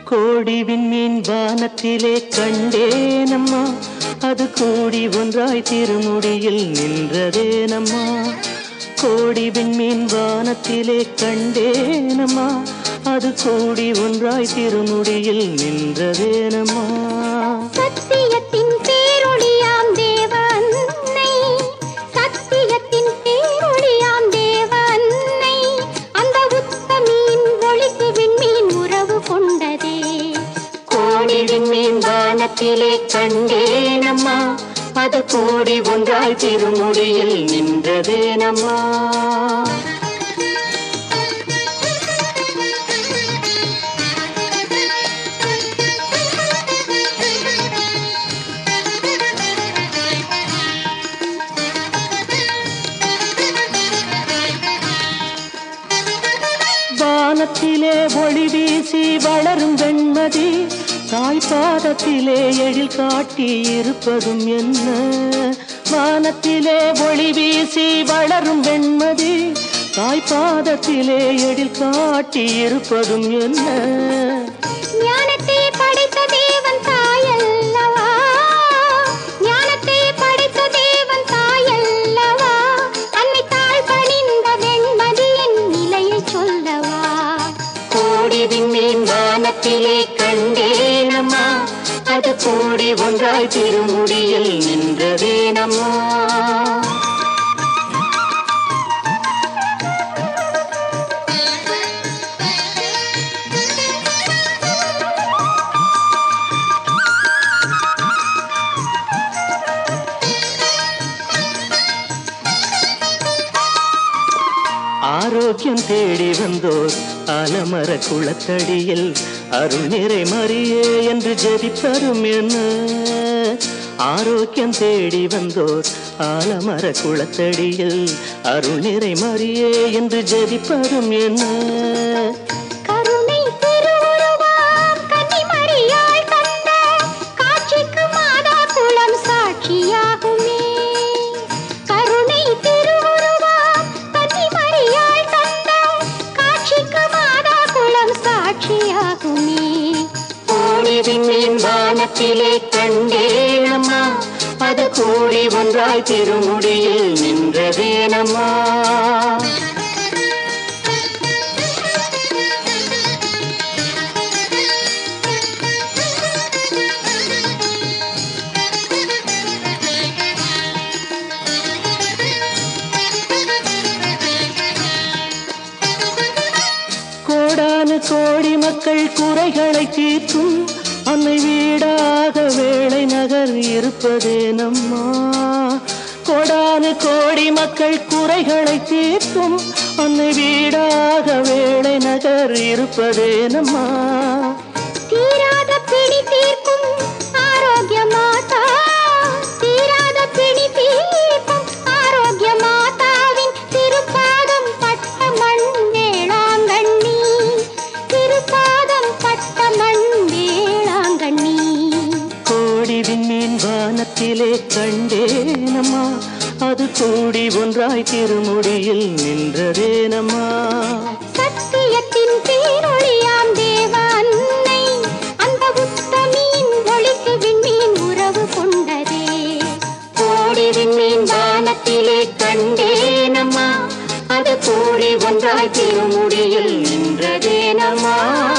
கோடி விண்மீன் வானத்திலே கண்டேனம்மா அது கூடி ஒன்றாய் திருமுடியில் நின்றதேனம்மா கோடி விண்மீன் வானத்திலே கண்டேனம்மா அது கூடி ஒன்றாய் திருமுடியில் நின்றதேனம்மா சத்தியத்தின் பேரொளியாம் தேவ அன்னை சத்தியத்தின் பேரொளியாம் தேவ அன்னை அந்த உத்தமியின் ஒளிக்கு விண்மீன் உறவு கொண்டதே கோடி விண்மீன் வானத்திலே கண்டேனம்மா அது கூடி ஒன்றாய் திருமுடியில் நின்றதேனம்மா வானத்திலே ஒளி வீசி வளரும் வெண்மதி தாய் பாதத்திலே எழில் காட்டி இருப்பதும் என்ன வானத்திலே ஒளி வீசி வளரும் வெண்மதி தாய் பாதத்திலே எழில் காட்டி இருப்பதும் என்ன ஞானத்தை படைத்த தேவன் தாயல்லவா ஞானத்தை படைத்த தேவன் தாயல்லவா அன்னை தாழ் பணிந்த வெண்மதியின் நிலையை சொல்லவா கோடி விண்மீன் வானத்திலே கண்டேனம்மா அது கூடி ஒன்றாய் திருமுடியில் நின்றதேனம்மா ஆரோக்கியம் தேடி வந்தோர் அலமர குளத்தடியில் அருள் நிறை மறியே என்று ஜெபிப்பரும் என்ன ஆரோக்கியம் தேடி வந்தோர் ஆலமர குளத்தடியில் அருள் நிறை மறியே என்று ஜெபிப்பரும் என்ன கருணை திருவுருவாம் கன்னிமரியாள் தந்த காட்சிக்கு மாதா குலம் சாட்சியாகுமே கருணை திருவுருவாம் கன்னிமரியாள் தந்த காட்சிக்கு மாதா குலம் சாட்சியாகுமே கோடி விண்மீன் வானத்திலே கண்டேனம்மா அது கூடி ஒன்றாய் திருமுடியில் நின்றதேனம்மா கோடானு கோடி மக்கள் குறைகளை தீர்க்கும் அன்னை வீடாக வேளை நகர் இருப்பதே நம்மா கோடானு கோடி மக்கள் குறைகளை தீர்க்கும் அன்னை வீடாக வேளை நகர் இருப்பதே நம்மா தீராத பிடி தீர்க்கும் ஆரோக்கிய மாதா தீராத பிடி தீர்க்கும் ஆரோக்கிய மாதாவின் திருப்பாதம் பட்ட மண் வேளாங்கண்ணி திருப்பாதம் பட்ட மண் வேளாங்கண்ணி கோடி விண்மீன் வானத்திலே கண்டேனம்மா அது கூடி ஒன்றாய் திருமுடியில் நின்றதேனம்மா சத்தியத்தின் பேரொளியாம் தேவ அன்னை அந்த உத்தமியின் ஒளிக்கு விண்மீன் உறவு கொண்டதே கோடி விண்மீன் வானத்திலே கண்டேனம்மா அது கூடி ஒன்றாய் திருமுடியில் நின்றதேனம்மா